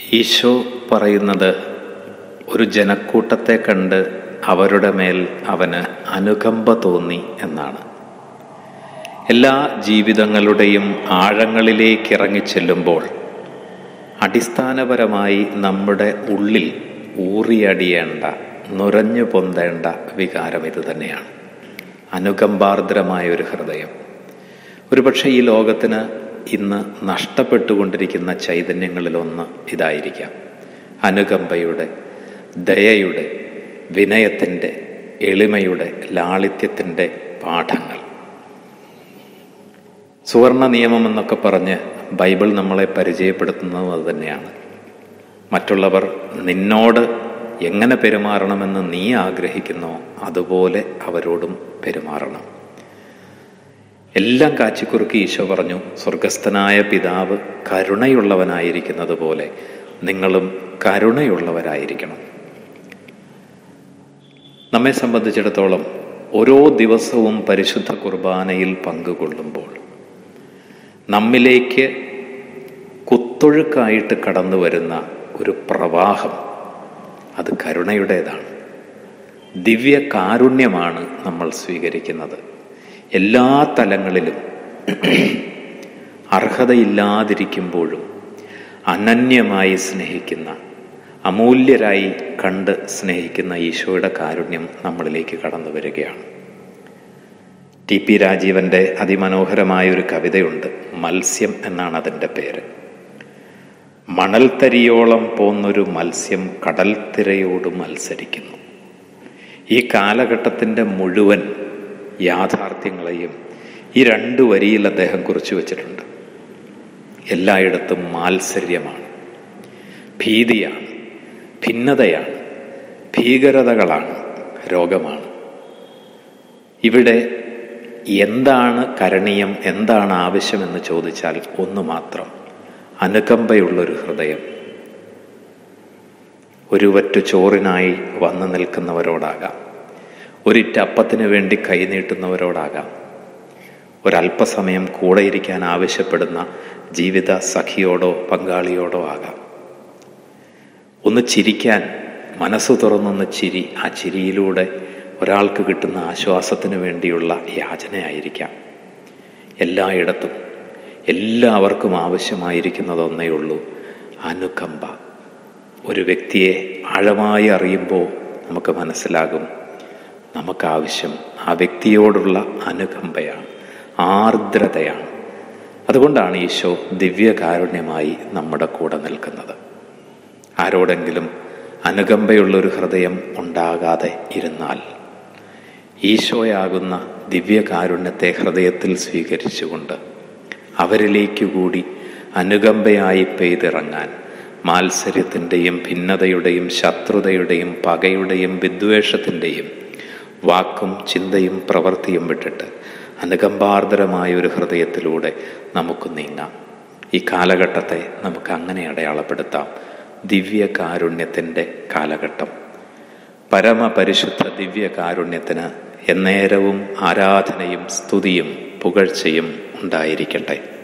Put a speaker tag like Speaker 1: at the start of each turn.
Speaker 1: ഈശോ പറയുന്നത് ഒരു ജനക്കൂട്ടത്തെ കണ്ട് അവരുടെ മേൽ അവന് അനുകമ്പ തോന്നി എന്നാണ് എല്ലാ ജീവിതങ്ങളുടെയും ആഴങ്ങളിലേക്ക് ഇറങ്ങിച്ചെല്ലുമ്പോൾ അടിസ്ഥാനപരമായി നമ്മുടെ ഉള്ളിൽ ഊറിയടിയേണ്ട നുരഞ്ഞു പൊന്തേണ്ട വികാരം ഇത് തന്നെയാണ് അനുകമ്പാർദ്രമായ ഒരു ഹൃദയം ഒരുപക്ഷെ ഈ ലോകത്തിന് ഇന്ന് നഷ്ടപ്പെട്ടുകൊണ്ടിരിക്കുന്ന ചൈതന്യങ്ങളിലൊന്ന് ഇതായിരിക്കാം അനുകമ്പയുടെ ദയയുടെ വിനയത്തിൻ്റെ എളിമയുടെ ലാളിത്യത്തിൻ്റെ പാഠങ്ങൾ സുവർണ നിയമം എന്നൊക്കെ പറഞ്ഞ് ബൈബിൾ നമ്മളെ പരിചയപ്പെടുത്തുന്നതും അതുതന്നെയാണ് മറ്റുള്ളവർ നിന്നോട് എങ്ങനെ പെരുമാറണമെന്ന് നീ ആഗ്രഹിക്കുന്നോ അതുപോലെ അവരോടും പെരുമാറണം എല്ലാം കാച്ചിക്കുറുക്കി ഈശോ പറഞ്ഞു സ്വർഗസ്ഥനായ പിതാവ് കരുണയുള്ളവനായിരിക്കുന്നത് പോലെ നിങ്ങളും കരുണയുള്ളവരായിരിക്കണം നമ്മെ സംബന്ധിച്ചിടത്തോളം ഓരോ ദിവസവും പരിശുദ്ധ കുർബാനയിൽ പങ്കുകൊള്ളുമ്പോൾ നമ്മിലേക്ക് കുത്തൊഴുക്കായിട്ട് കടന്നു വരുന്ന ഒരു പ്രവാഹം അത് കരുണയുടേതാണ് ദിവ്യ കാരുണ്യമാണ് നമ്മൾ സ്വീകരിക്കുന്നത് എല്ലാ തലങ്ങളിലും അർഹതയില്ലാതിരിക്കുമ്പോഴും അനന്യമായി സ്നേഹിക്കുന്ന അമൂല്യരായി കണ്ട് സ്നേഹിക്കുന്ന ഈശോയുടെ കാരുണ്യം നമ്മളിലേക്ക് കടന്നു വരികയാണ് ടി പി രാജീവന്റെ അതിമനോഹരമായ ഒരു കവിതയുണ്ട് മത്സ്യം എന്നാണ് അതിൻ്റെ പേര് മണൽത്തരിയോളം പോന്നൊരു മത്സ്യം കടൽത്തിരയോട് മത്സരിക്കുന്നു ഈ കാലഘട്ടത്തിൻ്റെ മുഴുവൻ യാഥാർത്ഥ്യങ്ങളെയും ഈ രണ്ട് വരിയിൽ അദ്ദേഹം കുറിച്ചു വച്ചിട്ടുണ്ട് എല്ലായിടത്തും മാത്സര്യമാണ് ഭീതിയാണ് ഭിന്നതയാണ് ഭീകരതകളാണ് രോഗമാണ് ഇവിടെ എന്താണ് കരണീയം എന്താണ് ആവശ്യമെന്ന് ചോദിച്ചാൽ ഒന്ന് മാത്രം അനുകമ്പയുള്ളൊരു ഹൃദയം ഒരു വറ്റു ചോറിനായി വന്നു നിൽക്കുന്നവരോടാകാം ഒരിറ്റപ്പത്തിന് വേണ്ടി കൈനീട്ടുന്നവരോടാകാം ഒരല്പസമയം കൂടെ ഇരിക്കാൻ ആവശ്യപ്പെടുന്ന ജീവിത സഖിയോടോ പങ്കാളിയോടോ ആകാം ഒന്ന് ചിരിക്കാൻ മനസ്സ് തുറന്നൊന്ന് ചിരി ആ ചിരിയിലൂടെ ഒരാൾക്ക് കിട്ടുന്ന ആശ്വാസത്തിന് വേണ്ടിയുള്ള യാചനയായിരിക്കാം എല്ലായിടത്തും എല്ലാവർക്കും ആവശ്യമായിരിക്കുന്നത് ഒന്നേ ഉള്ളൂ അനുകമ്പ ഒരു വ്യക്തിയെ ആഴമായി അറിയുമ്പോൾ നമുക്ക് മനസ്സിലാകും നമുക്കാവശ്യം ആ വ്യക്തിയോടുള്ള അനുകമ്പയാണ് ആർദ്രതയാണ് അതുകൊണ്ടാണ് ഈശോ ദിവ്യകാരുണ്യമായി നമ്മുടെ കൂടെ നിൽക്കുന്നത് ആരോടെങ്കിലും അനുകമ്പയുള്ളൊരു ഹൃദയം ഉണ്ടാകാതെ ഇരുന്നാൽ ഈശോയാകുന്ന ദിവ്യകാരുണ്യത്തെ ഹൃദയത്തിൽ സ്വീകരിച്ചുകൊണ്ട് അവരിലേക്ക് കൂടി അനുകമ്പയായി പെയ്തിറങ്ങാൻ മാത്സര്യത്തിൻ്റെയും ഭിന്നതയുടെയും ശത്രുതയുടെയും പകയുടെയും വിദ്വേഷത്തിൻ്റെയും വാക്കും ചിന്തയും പ്രവൃത്തിയും വിട്ടിട്ട് അനുകമ്പാർദ്രമായ ഒരു ഹൃദയത്തിലൂടെ നമുക്ക് നീങ്ങാം ഈ കാലഘട്ടത്തെ നമുക്ക് അങ്ങനെ അടയാളപ്പെടുത്താം ദിവ്യകാരുണ്യത്തിൻ്റെ കാലഘട്ടം പരമപരിശുദ്ധ ദിവ്യകാരുണ്യത്തിന് എന്നേരവും ആരാധനയും സ്തുതിയും പുകഴ്ചയും ഉണ്ടായിരിക്കട്ടെ